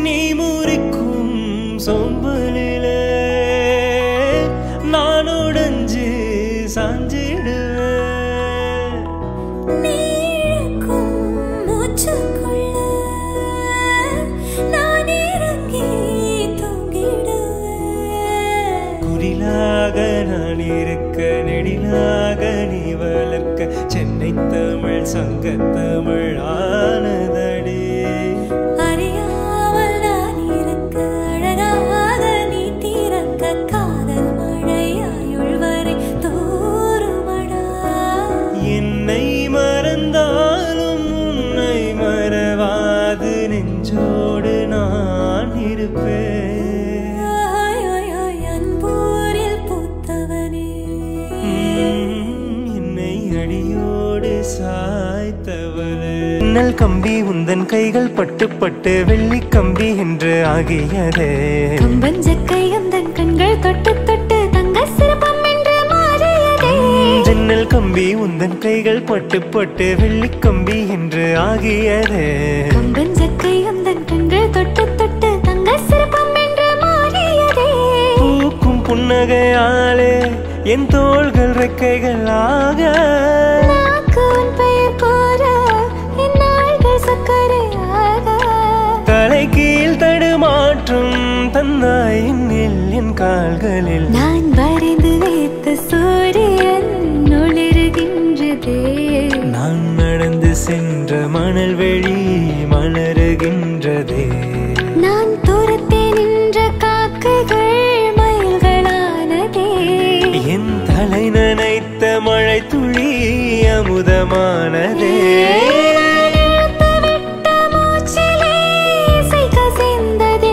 நீ முறிக்கும் சொம்பலிலே நான் உடைஞ்சு சாஞ்சிடுவேன் நீக்கும் மூச்சுக்குள்ள நான் இறங்கி தூங்கிடுவேன் குரிலாக நான் இருக்க நெடிலாக நீ வளர்க்க சென்னை தமிழ் சங்க தமிழ் ஆனதடி அறியாமல் நான் இருக்க அழகாக நீ திறக்க காதல் மழையாயுள் வரை தோறுமடா என்னை மறந்தாலும் உன்னை மறவாது நெஞ்சோடு நான் இருப்பேன் ஆய், ஆய், ஆய், அன்பூரில் பூத்தவனே உம், என்னை அடியோடு சாய்த்தவளே மின்னல் கம்பி உந்தன் கைகள் பட்டு பட்டு வெள்ளி கம்பி என்று ஆகியதே கம்பஞ்சக்கை உந்தன் கண்கள் தொட்டு தொட்டு தங்க சிறப்பம் என்று மாறியதே ஜன்னல் கம்பி உந்தன் கைகள் பட்டு பட்டு வெள்ளி கம்பி என்று ஆகியதே கம்பஞ்சக்கை உந்தன் கண்கள் தொட்டு தொட்டு தங்க சிறப்பம் என்று மாறியதே பூக்கும் புன்னகையாலே என் தோள்கள் ரெக்கைகளாக நாக்கு உன் பெயர் கூற என் நாள்கள் சக்கரையாக தலை கீழ் தடுமாற்றம் தந்தாய் என்னில் என் கால்களில் நான் வரைந்து வைத்த சூரியன் ஒளிருகின்றதே நான் நடந்து சென்ற மணல் வெளி மலருகின்றதே நான் தூரத்தே நின்ற காக்கைகள் மயில்களானதே என் தலை நனைத்த மழை துளி அமுதமானதே நான் இழுத்து விட்ட மூச்சிலே இசை கசிந்ததே.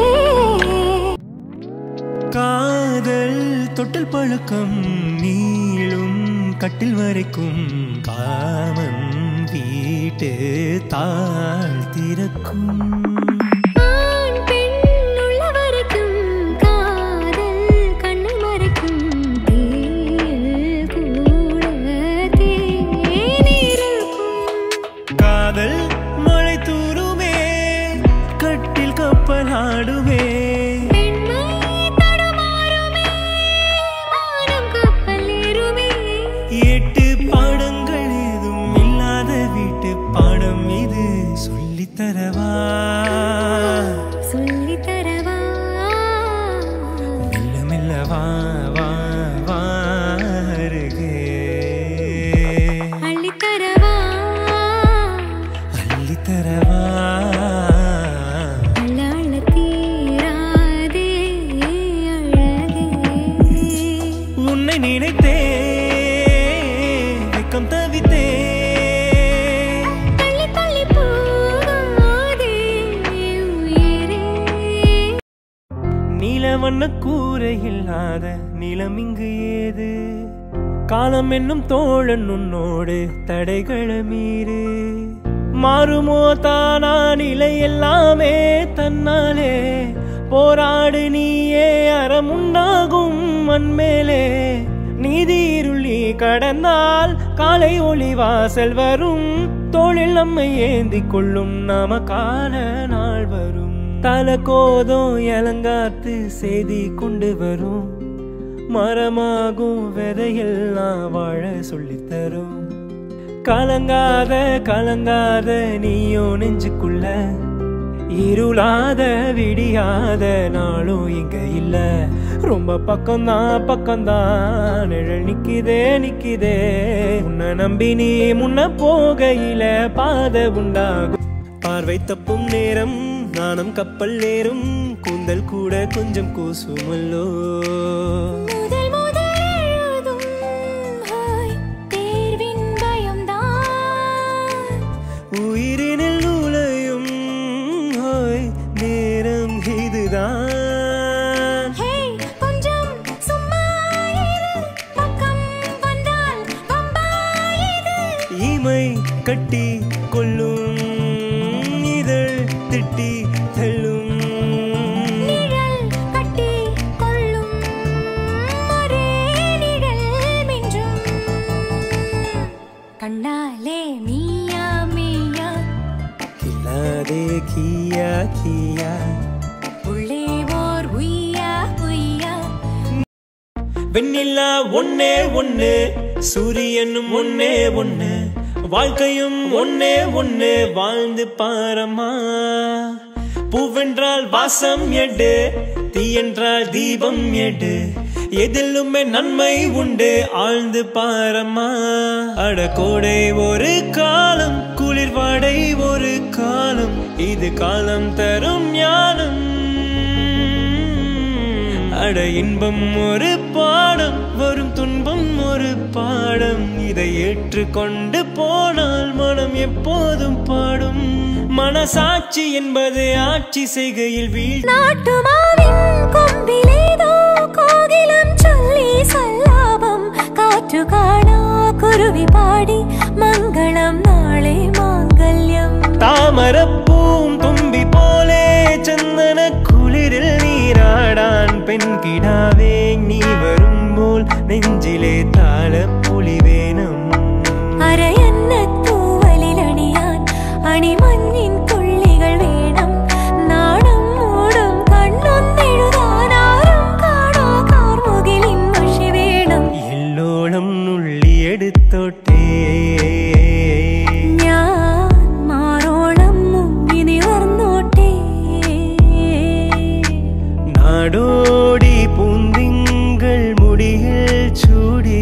காதல் தொட்டில் பழக்கம் நீளும் கட்டில் வரைக்கும் காமன் வீட்டு தாழ் திறக்கும் ஆண் பெண் உள்ள வரைக்கும் காதல் கண்ணை மறைக்கும் தேயில் கூட தேனிருக்கும். காதல் மழை தூருமே கட்டில் கப்பல் ஆடுமே பெண்மை தடுமாறுமே, வானம் கப்பல் ஏறுமே. எட்டு பாடங்கள் ஏதும் இல்லாத வீட்டு பாடம் இது சொல்லித் தரவா சொல்லித் தரவா மெல்ல மெல்ல வா வா வா அருகே அள்ளித் தரவா அள்ளி தரவா அள்ள அள்ள தீராதே அழகே உன்னை நினைத்தே வெக்கம் தவித்தே தள்ளி தள்ளி போகாதே உயிரே நீல வண்ண கூரை இல்லாத நிலம் இங்கு ஏது காலம் என்னும் தோழன் உன்னோடு தடைகளை மீறு மாறுமோ தானா நிலை எல்லாமே தன்னாலே போராடு நீயே அறமுண்டாகும் மண்மேலே நீதி இருளி கடந்தால் காலை ஒளி வாசல் வரும் தோளில் நம்மை ஏந்தி கொள்ளும் நமக்கான நாள் வரும் தல கோதம் இளங்காத்து செய்தி கொண்டு வரும் மரமாகும் விதையெல்லாம் வாழ சொல்லித் தரும் கலங்காத கலங்காத நீயோ நெஞ்சுக்குள்ள இருளாத விடியாத நாளும் இங்க இல்ல ரொம்ப பக்கம்தான் பக்கம்தான் நிழல் நிக்குதே நிக்குதே உன்னை நம்பி நீ முன்ன போகையில பாதை உண்டாகும் பார்வை தப்பும் நேரம் நாணம் கப்பல் நேரும் கூந்தல் கூட கொஞ்சம் கூசுமல்லோ முதல் முதல் எழுதும் ஹாய் தேர்வின் பயம்தான் உயிரினில் நூலையும் ஹோய் நேரம் இதுதான் ஹே கொஞ்சம் சும்மா இரு பக்கம் வந்தால் வம்பாயிது இமை கட்டி கொள்ளும் இதழ் திட்டி தள்ளும் நிழல் கட்டி கொள்ளும் ஒரே நிழல் மிஞ்சும் கண்ணாலே மீயா மீயா கில்லாதே கியா கியா வெண்ணிலா ஒன்னே ஒண்ணு சூரியனும் ஒன்னே ஒண்ணு வாழ்க்கையும் ஒன்னே ஒண்ணு வாழ்ந்து பாரம்மா பூவென்றால் வாசம் எடு தீ என்றால் தீபம் எடு எதிலுமே நன்மை உண்டு ஆழ்ந்து பாரம்மா அட கோடை ஒரு காலம் குளிர்வாடை ஒரு காலம் இது காலம் தரும் ஞானம் அட இன்பம் ஒரு பாடம் வரும் துன்பம் ஒரு பாடம் இதை ஏற்றுக்கொண்டு போனால் மனம் எப்போதும் பாடும் மனசாட்சி என்பது ஆட்சி செய்கையில் வீழ் நாட்டுமாவின் கொம்பிலேதோ கோகிலம் சொல்லி சல்லாபம் காற்று காணா குருவி பாடி மங்களம் நாளை மாங்கல்யம் தாமரப்பூம் தும்பி போலே சந்தன குளிரில் நீராடான் பெண் கிடாவே நீ வரும் போல் நெஞ்சிலே தாள புலி வேணும் அரையன்ன தூவலில் அணியான் அணிமண்ணின் துள்ளிகள் வேணும் நாணம் மூடும் கண்ணொந்தெழுதானாரும் காணா கார்முகிலின் மஷி வேணும் എല്ലോളം നുള്ളി എടുത്തോട്ടേ ഞാൻ മാറോളം മുങ്ങി നിവർന്നോട്ടേ നാടോടി പൂന്തിങ്കൾ മുടിയിൽ ചൂടി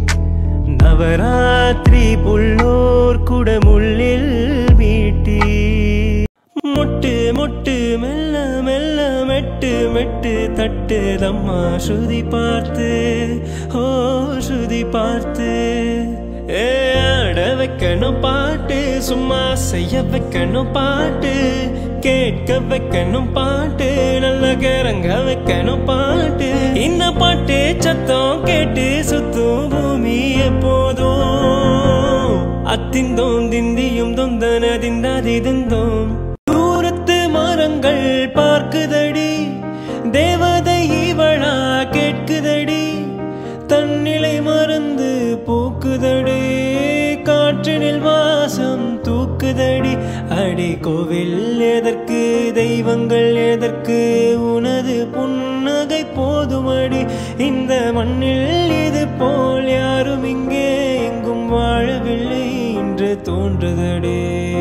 നവരാത്രി പുള്ളോർ കുടമുള്ളിൽ വീട്ടി മുട്ട് മുട്ട് മെല്ല മെല്ല മെട്ട് മെട്ട് തട്ട് തമ്മ ശ്രുതി പാർത്ത് ഓ ശ്രുതി പാർത്ത് ஏ ஆட வைக்கணும் பாட்டு சும்மா செய்ய வைக்கணும் பாட்டு கேட்க வைக்கணும் பாட்டு நல்ல கிறங்க வைக்கணும் பாட்டு இந்த பாட்டு சத்தம் கேட்டு சுத்தும் பூமி எப்போதும் அத்திந்தோம் திந்தியும் தொந்தன திந்தாதி திந்தோம் தூரத்து மரங்கள் பார்க்குதடி தேவதை இவளா கேட்குதடி தன்னிலை மறந்து பூக்குதடி காற்றினில் வாசம் தூக்குதடி அடி கோவில் எதற்கு தெய்வங்கள் எதற்கு உனது புன்னகை போதுமடி இந்த மண்ணில் இது போல் யாரும் இங்கே எங்கும் வாழவில்லை என்று தோன்றுதடே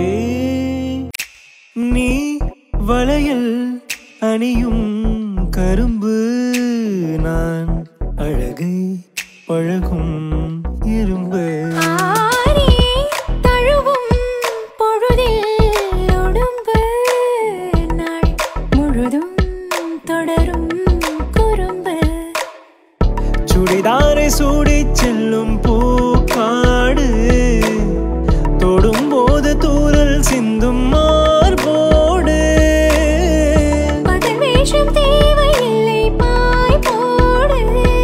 நீ வளையல் அணியும் கரும்பு நான் அழகை பழகும் இரும்பு ஆரி தழுவும் பொழுதில் உடும்பு நாள் முழுதும் தொடரும் குறும்பு சுடிதாரை சூடி செல்லும் பூக்காடு தொடும்போது தூரல் சிந்தும் மார்போடு பதில் வேஷம் தேவையில்லை பாய் போடு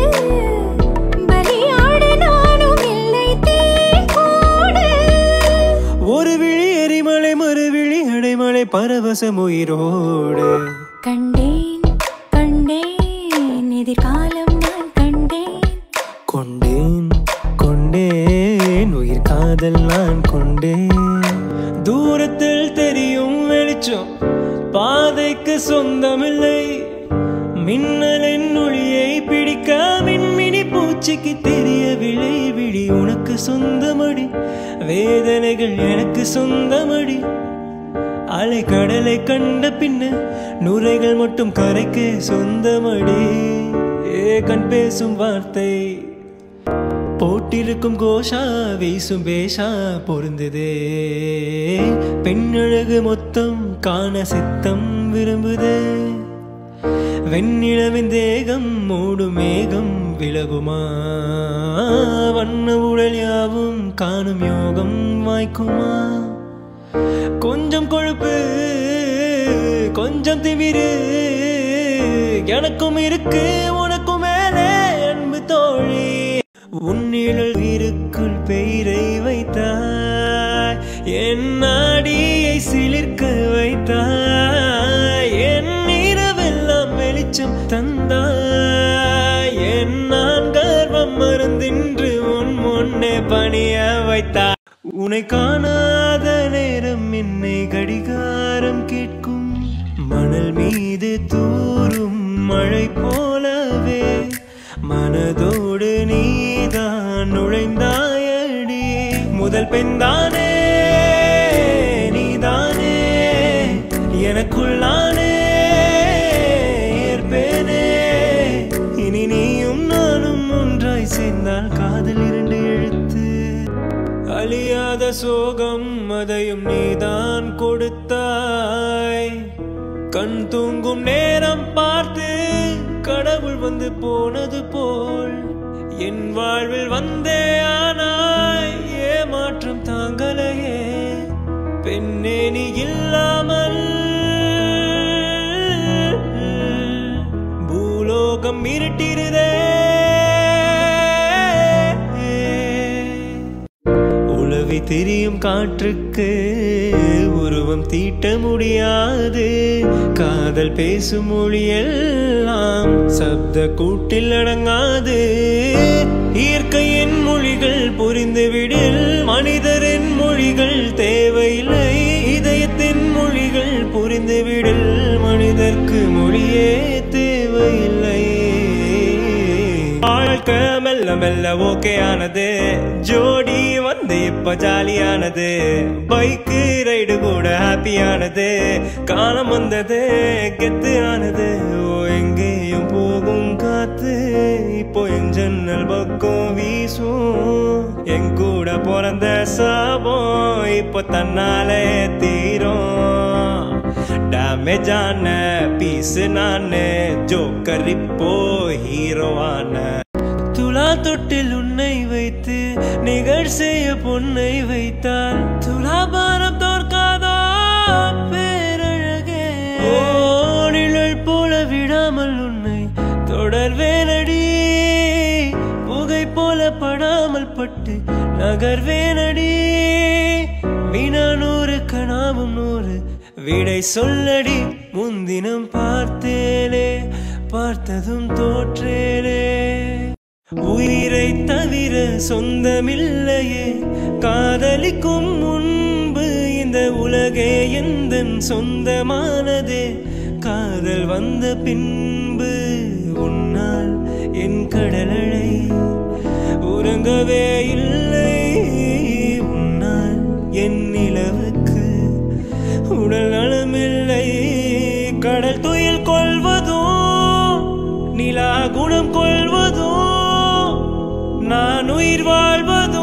பலியாட நானும் இல்லை தேக்கோடு ஒரு விழி எரிமலை மறுவிழி அடைமலை பரவசம் உயிரோடு கண்டேன் கண்டேன் எதிர்காலம் நான் கண்டேன் கொண்டேன் கொண்டேன் உயிர் காதல் நான் கொண்டேன் தூரத்தில் தெரியும் வெளிச்சம் பாதைக்கு சொந்தமில்லை மின்னலின் ஒளியை பிடிக்க மின்மினி பூச்சிக்கு தெரியவில்லை விழி உனக்கு சொந்தமடி வேதனைகள் எனக்கு சொந்தமடி அலை கடலை கண்ட பின்ன நுரைகள் மட்டும் கரைக்கு சொந்தமடி ஏ கண் பேசும் வார்த்தை போட்டிருக்கும் கோஷா வீசும் பேஷா பொருந்துதே பெண்ணழகு மொத்தம் காண சித்தம் விரும்புதே வெண்ணிலவின் தேகம் மூடும் மேகம் விலகுமா வண்ண உடல் யாவும் காணும் யோகம் வாய்க்குமா கொஞ்சம் கொழுப்பு கொஞ்சம் திமிரு எனக்கும் இருக்கு உனக்கும் மேலே அன்பு தோழி உன்னிழல் இருக்குள் பெயரை வைத்தாய் என் நாடியை சிலிர்க்க வைத்தாய் என் இரவெல்லாம் வெளிச்சம் தந்தாய் என் நான் கர்வம் மருந்தின்று உன் முன்னே பணிய வைத்தாய் உன்னை காணாத நேரம் என்னை கடிகாரம் கேட்கும் மணல் மீது தூரும் மழை போலவே மனதோடு முதல் பெண்தானே நீதானே எனக்குள்ளானே ஏற்பேனே இனி நீயும் நானும் ஒன்றாய் சேர்ந்தால் காதல் இரண்டு எழுத்து அழியாத சோகம் அதையும் நீதான் கொடுத்தாய் கண் தூங்கும் நேரம் பார்த்து கடவுள் வந்து போனது போல் என் வாழ்வில் வந்தே ஆனாய் ஏமாற்றம் தாங்கலையே பெண்ணே நீ இல்லாமல் பூலோகம் இருட்டிருதே உளவி திரியும் காற்றுக்கு உருவம் தீட்ட முடியாது காதல் பேசும் மொழியெல்லாம் சப்த கூட்டில் அடங்காது இயற்கையின் மொழிகள் புரிந்துவிடில் மனிதரின் மொழிகள் தேவையில்லை இதயத்தின் மொழிகள் புரிந்துவிடில் மனிதர்க்கு மொழியே தேவையில்லை வாழ்க்கை மெல்ல மெல்ல ஓகே ஆனது ஜோடி வந்து இப்ப ஜாலியானது பைக்கு ரைடு கூட ஹாப்பியானது காலம் வந்தது கெத்து ஆனது ஓ எங்கேயும் போகும் காத்து இப்போ என் ஜன்னல் பக்கம் வீசும் என் கூட பிறந்த சாபம் இப்போ தன்னாலே தீரும் டேமேஜ் ஆன பீஸ் நானு ஜோக்கர் இப்போ ஹீரோவான துலா தொட்டில் உன்னை வைத்து நிகழ் செய்ய பொன்னை வைத்தால் துலாபாரம் தோற்காதோ பேரழகே ஓ நிழல் போல விடாமல் உன்னை தொடர்வேனடி புகை போல படாமல் பட்டு நகர்வேனடி வினா நூறு கனாவும் நூறு விடை சொல்லடி முன்தினம் பார்த்தேனே பார்த்ததும் தோற்றேனே உயிரை தவிர சொந்தமில்லையே காதலிக்கும் முன்பு இந்த உலகே எந்த சொந்தமானதே காதல் வந்த பின்பு உன்னால் என் கடலழை உறங்கவே இல்லை உன்னால் என் நிலவுக்கு உடல் நலமில்லை கடல் துயில் கொள்வதோ நிலா குணம் கொள்வதோ நான் உயிர் வாழ்வதோ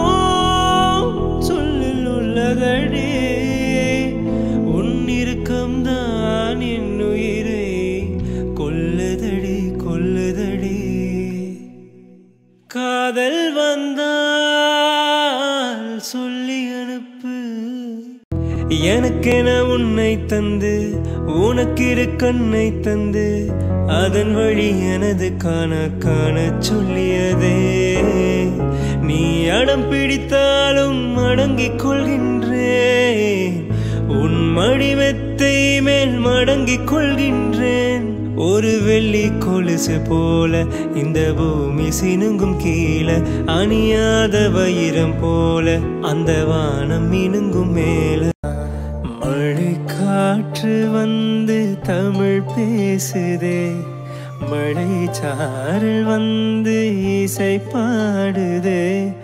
சொல்லில் உள்ளதடி உன் இறுக்கம்தான் என் உயிரை கொல்லுதடி கொல்லுதடி காதல் வந்தால் சொல்லி அனுப்பு எனக்கென உன்னை தந்து உனக்கிரு கண்ணை தந்து அதன் வழி எனது காண காண சொல்லியதே நீ அடம் பிடித்தாலும் அடங்கிக் கொள்கின்றேன் உன் மடிமெத்தை மேல் மடங்கிக் கொள்கின்றேன் ஒரு வெள்ளி கொலுசு போல இந்த பூமி சினுங்கும் கீழே அணியாத வைரம் போல அந்த வானம் மினுங்கும் மேல மழை காற்று வந்து தமிழ் பேசுதே மழை சாரல் வந்து இசை பாடுதே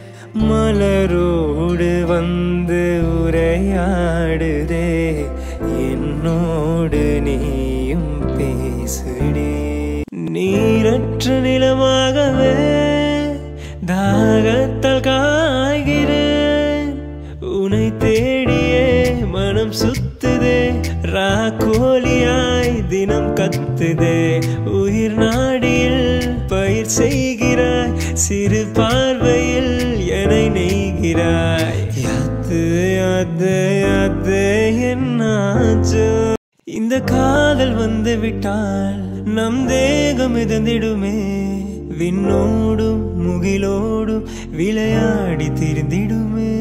மலரோடு வந்து உரையாடுதே என்னோடு நீயும் பேசுடே நீரற்ற நிலமாகவே தாகத்தால் காய்கிறேன் உனை தேடியே மனம் சுத்துதே ராக்கோலியாய் தினம் கத்துதே உயிர் நாடியில் பயிர் செய்கிறாய் சிறு பார்வையில் என்னை நெய்கிறாய் யாது யாது யாது என்னாச்சோ இந்த காதல் வந்து விட்டால் நம் தேகம் மிதந்திடுமே விண்ணோடும் முகிலோடும் விளையாடி திரிந்திடுமே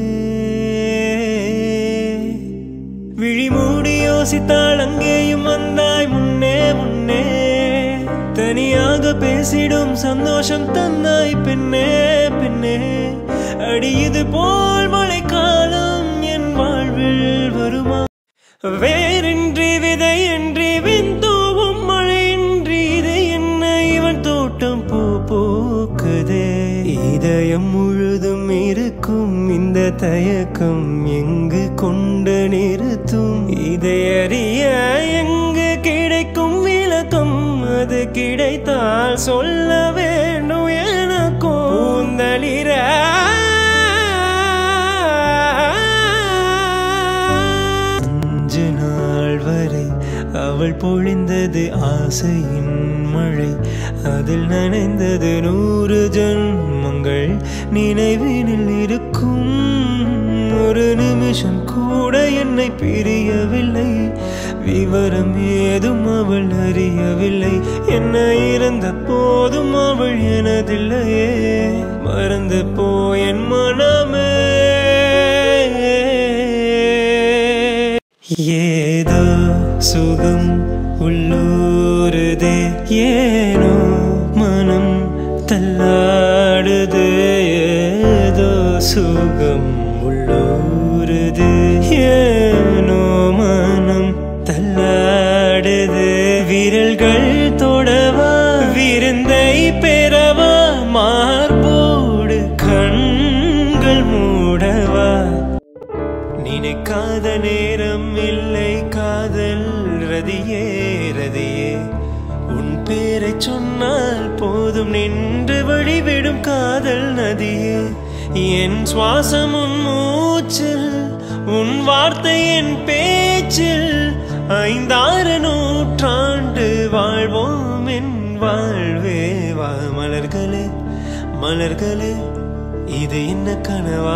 விழி மூடி யோசித்தால் அங்கேயும் வந்தாய் முன்னே முன்னே தனியாக பேசிடும் சந்தோஷம் தந்தாய் பெண்ணே பெண்ணே அடி இது போல் மழைக்காலம் என் வாழ்வில் வருமா வேறின்றி விதையின்றி விந்தூவும் மழையின்றி இது என்ன இவன் தோட்டம் பூ பூக்குதே இதயம் முழுதும் இருக்கு இருக்கும் இந்த தயக்கம் எங்கு கொண்டு நிறுத்தும் இதை அறிய எங்கு கிடைக்கும் விளக்கம் அது கிடைத்தால் சொல்ல வேண்டும் எனக்கும் பூந்தளிர அஞ்சு நாள் வரை அவள் பொழிந்தது ஆசையின் மழை அதில் நனைந்தது நூறு ஜன்மங்கள் நினைவினில் இருக்கும் ஒரு நிமிஷம் கூட என்னை பிரியவில்லை விவரம் ஏதும் அவள் அறியவில்லை என்ன இருந்த போதும் அவள் எனதில்லையே மறந்து போய் என் மனமே ஏதோ சுகம் உள்ளூருதே ஏனோ மனம் தள்ளாடுது ஏதோ சுகம் உள்ளூருது ஏனோ மனம் தள்ளாடுது விரல்கள் தொடவா விருந்தை பெறவா மார்போடு கண்கள் மூடவா நினைக்காத நேரம் இல்லை காதல் ரதியே ரதியே உன் பேரை சொன்னால் போதும் நின்று வழிவிடும் காதல் நதியே என் சுவாசம் உன் மூச்சில் உன் வார்த்தை என் பேச்சில் ஐந்தாறு நூற்றாண்டு வாழ்வோம் என் வாழ்வே வா மலர்களே மலர்களே இது என்ன கனவா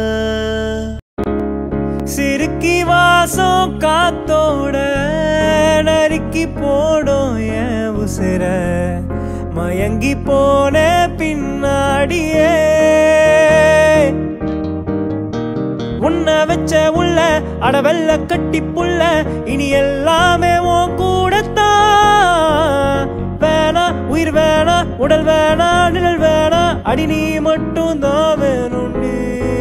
சிறுக்கி வாசம் காத்தோட நறுக்கி போடும் என் உசிர மயங்கி போன பின்னாடியே உன்னை வச்ச உள்ள அடவெல்ல கட்டி புள்ள இனி எல்லாமே உன் கூடத்தான் வேணா உயிர் வேணா உடல் வேணா நிழல் வேணா அடி நீ மட்டும் தான் வேணும்னு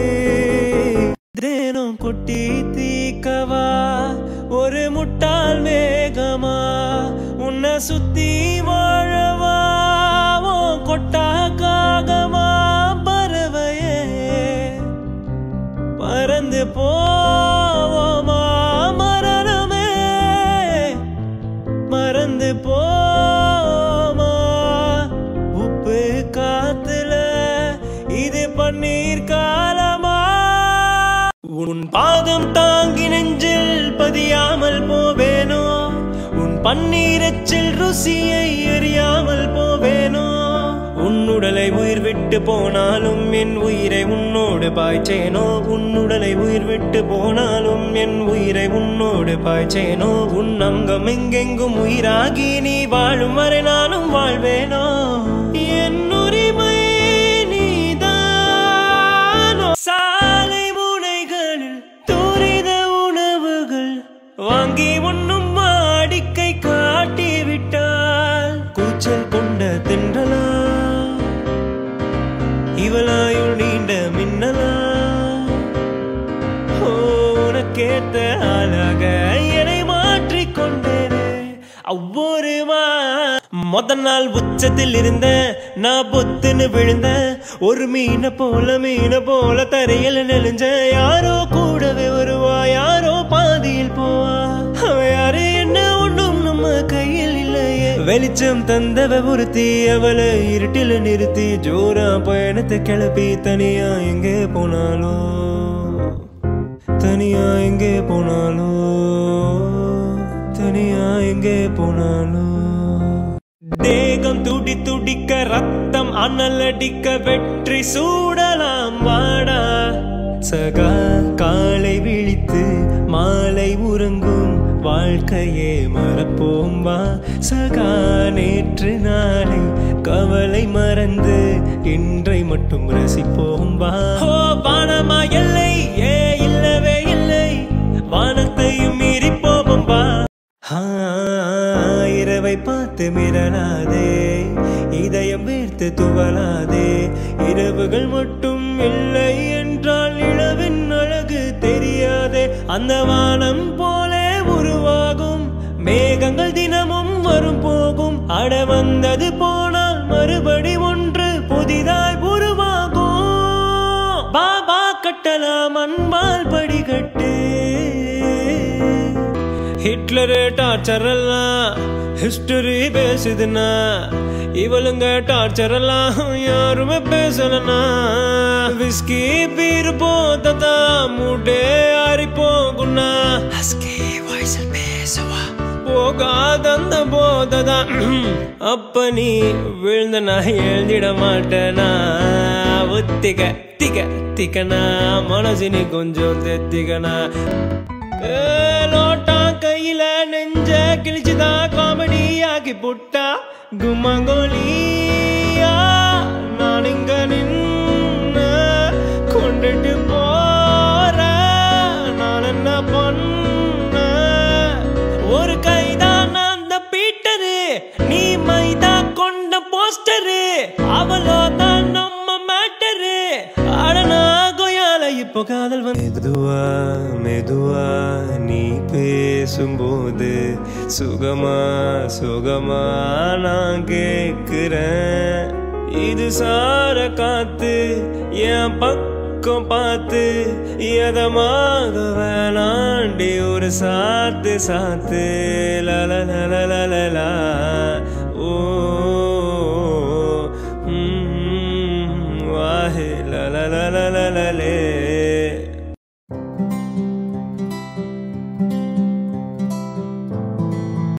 தேனும் கொட்டி தீக்கவா ஒரு முட்டாள் மேகமா உன்னை சுத்தி வாழவா உன் கொட்டா காகமா பறவையே பறந்து போவோமா மரணமே மறந்து போமா உப்பு காத்துல இது பன்னீர் காலமா உன் பாதம் தாங்கி நெஞ்சில் பதியாமல் போவேனோ உன் பன்னீரச்சில் ருசியை அறியாமல் போவேனோ உன் உடலை உயிர் விட்டு போனாலும் என் உயிரை உன்னோடு பாய்ச்சேனோ உன் உடலை உயிர் விட்டு போனாலும் என் உயிரை உன்னோடு பாய்ச்சேனோ உன் அங்கம் எங்கெங்கும் உயிராகி நீ வாழும் வரை நானும் வாழ்வேனோ என் உரிமை நீதானோ சாலை முனைகளில் துரித உணவுகள் வாங்கி உண்ணும் வாடிக்கை காட்டி விட்டால் கூச்சல் கொண்ட தென்றலா இவளாயுள் நீண்ட மின்னலா ஓ, உனக்கேத்த ஆளாக என்னை மாற்றிக் கொண்டேனே ஒவ்வொரு மா மொத நாள் உச்சத்தில் இருந்த நான் பொத்துன்னு விழுந்த ஒரு மீனை போல மீனை போல தரையில் நெளிஞ்ச யாரோ கூடவே வருவா யாரோ பாதியில் போவா அவ யாரு என்ன ஒண்ணும் நம்ம கையில் இல்லையே வெளிச்சம் தந்தவ ஒருத்தி அவளை இருட்டில நிறுத்தி ஜோரா பயணத்தை கிளப்பி தனியா எங்கே போனாலோ தனியா எங்கே போனாலோ தனியா எங்கே போனாலோ தேகம் துடி துடிக்க ரத்தம் அனல் அடிக்க வெற்றி சூடலாம் வாடா சகா காலை விழித்து மாலை உறங்கும் வாழ்க்கையே மறப்போம் வா சகா நேற்று நாளை கவலை மறந்து இன்றை மட்டும் ரசிப்போம் வா ஹோ வானமா எல்லை ஏ இல்லவே இல்லை வானத்தையும் மீறி போவோம் வா ஆ, இரவை பார்த்து மிரளாதே இதயம் வீர்த்து துவளாதே இரவுகள் மட்டும் இல்லை என்றால் இளவின் அழகு தெரியாதே அந்த வானம் போலே உருவாகும் மேகங்கள் தினமும் வரும் போகும் அட வந்தது போனால் மறுபடி ஒன்று புதிதாய் உருவாகும் பாபா ஹிட்லரு டார்ச்சர் எல்லாம் ஹிஸ்டரி பேசுதுன்னா இவளுங்க டார்ச்சர் எல்லாம் யாருமே பேசலனா விஸ்கி பீர் போததா மூட்டே ஆறி போகுன்னா ஹஸ்கி வாய்ஸில் பேசுவா போகாதந்த போததான் அப்ப நீ விழுந்த நான் எழுந்திட மாட்டேனா ஒத்திக திக திக்கனா மனசு நீ கொஞ்சம் தெத்திக்கனா ஏ, லோட்டா கையில நெஞ்ச கிழிச்சுதான் காமெடி ஆக்கி புட்டா கும்மங்கோலியா நான் இங்க நின்னு கொண்டுட்டு போறேன் நான் என்ன பண்ண ஒரு கைதான் அந்த பீட்டரு நீ மைதா கொண்ட போஸ்டரு அவளோ தான் நம்ம மேட்டரு அடனா கொயால இப்போ காதல் வந்து மெதுவா மெதுவா நீ பேசும்போது சுகமா சுகமா நான் கேக்குறேன் இது சார காத்து என் பக்கம் பார்த்து எதமாக வேணாண்டி ஒரு சாத்து சாத்து லல லல லல லா